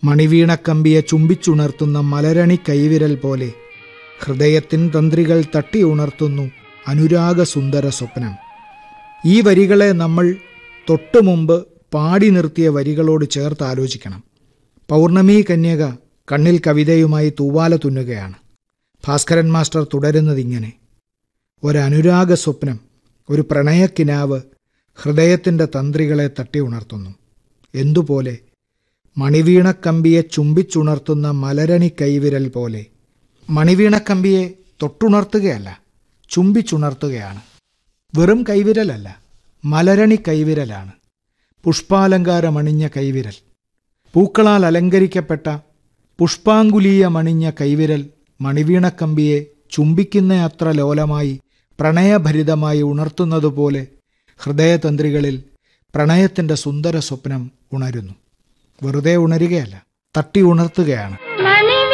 മണിവീണക്കമ്പിയെ ചുംബിച്ചുണർത്തുന്ന മലരണി കൈവിരൽ പോലെ ഹൃദയത്തിൻ തന്ത്രികൾ തട്ടി ഉണർത്തുന്നു അനുരാഗസുന്ദര സ്വപ്നം ഈ വരികളെ നമ്മൾ തൊട്ടു മുമ്പ് പാടി നിർത്തിയ വരികളോട് ചേർത്ത് ആലോചിക്കണം പൗർണമി കന്യക കണ്ണിൽ കവിതയുമായി തൂവാല തുന്നുകയാണ് ഭാസ്കരൻ മാസ്റ്റർ തുടരുന്നതിങ്ങനെ ഒരനുരാഗ സ്വപ്നം ഒരു പ്രണയക്കിനാവ് ഹൃദയത്തിൻ്റെ തന്ത്രികളെ തട്ടി ഉണർത്തുന്നു എന്തുപോലെ മണിവീണക്കമ്പിയെ ചുംബിച്ചുണർത്തുന്ന മലരണി കൈവിരൽ പോലെ മണിവീണക്കമ്പിയെ തൊട്ടുണർത്തുകയല്ല ചുംബിച്ചുണർത്തുകയാണ് വെറും കൈവിരലല്ല മലരണി കൈവിരലാണ് പുഷ്പാലങ്കാരമണിഞ്ഞ കൈവിരൽ പൂക്കളാൽ അലങ്കരിക്കപ്പെട്ട പുഷ്പാങ്കുലീയമണിഞ്ഞ കൈവിരൽ മണിവീണക്കമ്പിയെ ചുംബിക്കുന്ന അത്ര ലോലമായി പ്രണയഭരിതമായി ഉണർത്തുന്നതുപോലെ ഹൃദയതന്ത്രികളിൽ പ്രണയത്തിൻ്റെ സുന്ദര സ്വപ്നം ഉണരുന്നു വെറുതെ ഉണരുകയല്ല തട്ടി ഉണർത്തുകയാണ്